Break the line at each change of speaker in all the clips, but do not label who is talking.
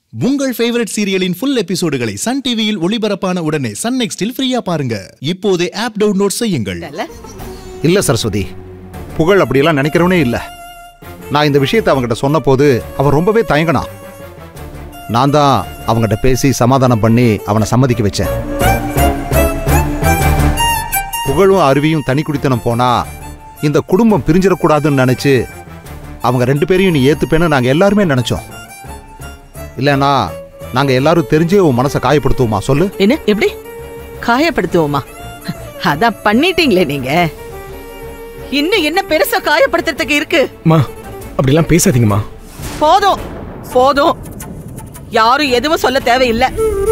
உங்கள் ஃபேவரட் சீரியலின் ஃபுல் எபிசோடுகளை சன் டிவியில் ஒளிபரப்பான உடனே சன் நெக்ஸ்டில் ஃப்ரீயா பாருங்க இப்போதே ஆப் டவுன்லோட் செய்யுங்கள்
இல்ல
இல்ல சரஸ்வதி புகழ் அப்படியெல்லாம் நினைக்கிறவனே இல்ல நான் இந்த விஷயத்தை அவங்ககிட்ட சொன்னபோது அவன் ரொம்பவே தயங்கினான் நான் தான் அவங்ககிட்ட பேசி சமாதானம் பண்ணி அவனை சம்மதிக்க வச்சேன் புகழும் அருவியும் தனி குடித்தனம் போனா இந்த குடும்பம் பிரிஞ்சிடக்கூடாதுன்னு நினைச்சு அவங்க ரெண்டு பேரையும் நீ ஏத்துப்பேன்னு நாங்க எல்லாருமே நினைச்சோம் இல்லைன்னா நாங்க எல்லாரும் தெரிஞ்சே உன் மனசை காயப்படுத்துவோமா சொல்லு
என்ன எப்படி காயப்படுத்துவோமா அதான் பண்ணிட்டீங்களே நீங்க இன்னும் என்ன பெருசா காயப்படுத்துறதுக்கு இருக்கு
மா அப்படிலாம் பேசாதீங்கம்மா
போதும் போதும் யாரும் எதுவும் சொல்ல தேவையில்லை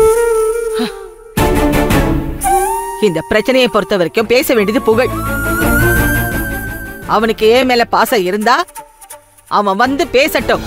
இந்த பிரச்சனையை பொறுத்த வரைக்கும் பேச வேண்டியது புகழ் அவனுக்கு ஏன் மேல பாசம் இருந்தா அவன் வந்து பேசட்டும்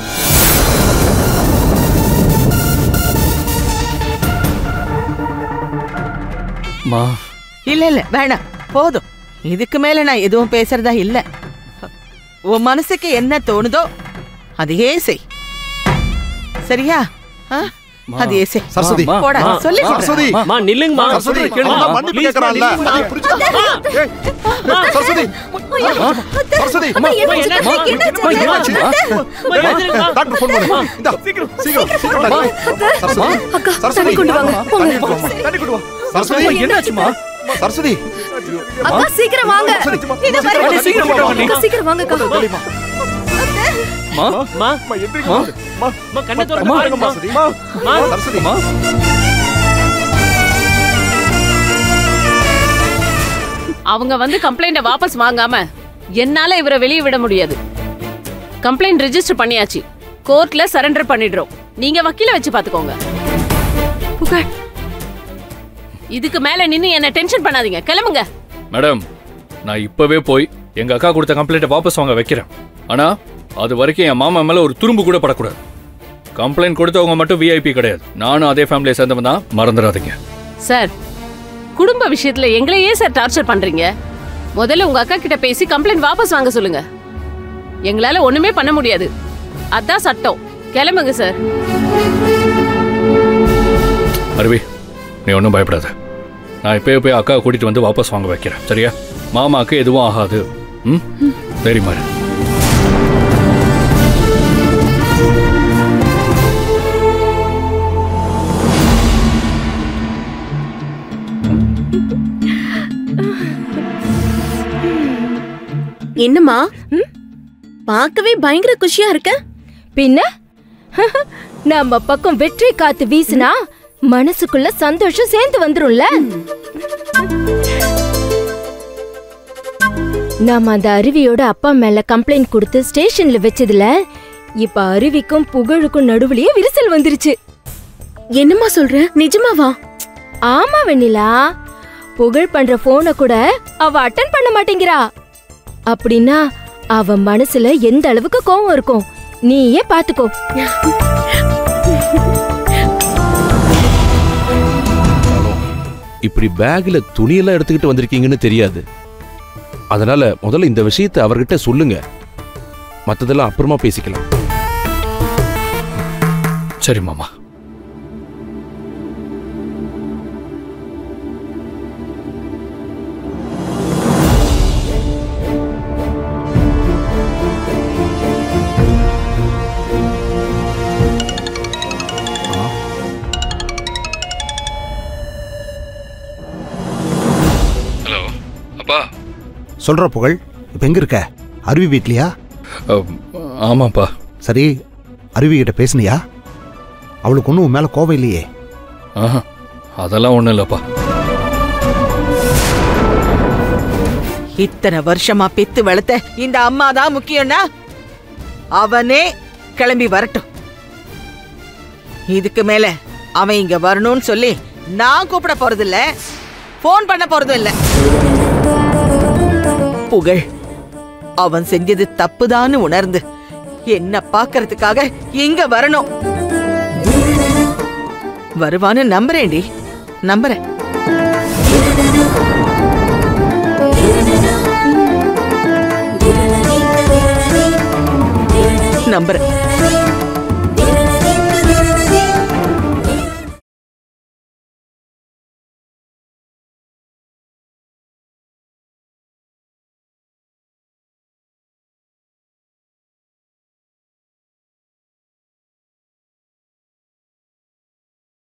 மா
இல்ல இல்ல வேணாம் போதும் இதுக்கு மேல நான் எதுவும் பேசுறதா இல்ல உன் மனசுக்கு என்ன தோணுதோ அதையே செய் சரியா ஆ? அதையே செய்
சரஸ்வதி
மா,
போடா
மா,
சொல்லி
மா,
சரஸ்வதி
மா, மா நில்லுங்கம்மா
சரஸ்வதி,
சொல்றத கேளுங்க.
அவன் தான் மன்னிப்பு
Please,
கேட்கறான்ல.
நில்லுங்கம்மா.
அதை புரிஞ்சுக்கோ. ஏய், சரஸ்வதி சரஸ்வதி
அம்மா, அம்மா, என்னாச்சு? அம்மா, என்னாச்சும்மா? அம்மா,
ஏய்,
எழுந்திருங்கம்மா.
டாக்டர் ஃபோன் பண்ணு இந்தா சீக்கிரம் சீக்கிரம் சீக்கிரம் டாக்டர். சரஸ்வதி
அக்கா,
சரஸ்வதி
தண்ணி கொண்டு வாங்க, போங்க.
தண்ணி கொண்டு வாம்மா. தண்ணி கொண்டு வா சரஸ்வதி
அம்மா, என்னாச்சும்மா
சரஸ்வதி
அக்கா சீக்கிரம் வாங்க
சரஸ்வதி,
இத பாரு.
அண்ணே, சீக்கிரம் கொண்டு வாங்க.
அக்கா சீக்கிரம் வாங்க அக்கா
தெளிவா.
மா மா மா மா கண்ணை திறந்து பாருங்கம்மா
சரஸ்வதி
மா
சரஸ்வதி
மா
அவங்க வந்து கம்ப்ளைண்ட வாபஸ் வாங்காம என்னால இவரை வெளியே விட முடியாது கம்ப்ளைண்ட் ரெஜிஸ்டர் பண்ணியாச்சு கோர்ட்ல சரண்டர் பண்ணிடுறோம் நீங்க வக்கீல வச்சு பாத்துக்கோங்க
புகழ்
இதுக்கு மேல நின்னு என்ன டென்ஷன் பண்ணாதீங்க கிளம்புங்க
மேடம் நான் இப்பவே போய் எங்க அக்கா கொடுத்த கம்ப்ளைண்ட்டை வாபஸ் வாங்க வைக்கிறேன் ஆனா அது வரைக்கும் என் மாமா மேல ஒரு துரும்பு கூட படக்கூடாது கம்ப்ளைண்ட் கொடுத்தவங்க மட்டும் விஐபி கிடையாது நானும் அதே ஃபேமிலியை சேர்ந்தவன் தான் மறந்துடாதீங்க
சார் குடும்ப விஷயத்துல எங்களையே சார் டார்ச்சர் பண்றீங்க முதல்ல உங்க அக்கா கிட்ட பேசி கம்ப்ளைண்ட் வாபஸ் வாங்க சொல்லுங்க எங்களால ஒண்ணுமே பண்ண முடியாது அதான் சட்டம் கிளம்புங்க சார்
அருவி நீ ஒன்றும் பயப்படாத நான் இப்பயே போய் அக்கா கூட்டிட்டு வந்து வாபஸ் வாங்க வைக்கிறேன் சரியா மாமாக்கு எதுவும் ஆகாது ம் தெரியுமா
என்னம்மா பார்க்கவே பயங்கர குஷியா இருக்க
பின்ன நம்ம பக்கம் வெற்றி காத்து வீசுனா மனசுக்குள்ள சந்தோஷம் சேர்ந்து வந்துரும்ல நாம அந்த அருவியோட அப்பா மேல கம்ப்ளைண்ட் கொடுத்து ஸ்டேஷன்ல வச்சதுல இப்ப அருவிக்கும் புகழுக்கும் நடுவுலயே விரிசல் வந்துருச்சு
என்னம்மா சொல்ற நிஜமாவா
ஆமா வெண்ணிலா புகழ் பண்ற போனை கூட அவ அட்டன் பண்ண மாட்டேங்கிறா அப்படின்னா அவ மனசுல எந்த அளவுக்கு கோவம் இருக்கும் நீயே பாத்துக்கோ
இப்படி பேக்ல துணியெல்லாம் எடுத்துக்கிட்டு வந்திருக்கீங்கன்னு தெரியாது அதனால முதல்ல இந்த விஷயத்தை அவர்கிட்ட சொல்லுங்க மத்ததெல்லாம் அப்புறமா பேசிக்கலாம்
சரி மாமா ஹலோ அப்பா
சொல்ற புகழ் இப்ப எங்க இருக்க அருவி வீட்லயா
ஆமாப்பா
சரி அருவி கிட்ட பேசுனியா அவளுக்கு ஒன்றும் உன் மேல கோவம் இல்லையே
ஆஹா அதெல்லாம் ஒன்றும் இல்லைப்பா
இத்தனை வருஷமா பெத்து வளர்த்த இந்த அம்மா தான் முக்கியம்னா அவனே கிளம்பி வரட்டும் இதுக்கு மேல அவன் இங்க வரணும்னு சொல்லி நான் கூப்பிட போறதில்ல ஃபோன் பண்ண போறதும் இல்ல புகழ் அவன் செஞ்சது தப்புதான்னு உணர்ந்து என்ன பாக்குறதுக்காக இங்க வரணும் வருவான்னு நம்புறேன்டி நம்புறேன் நம்புறேன்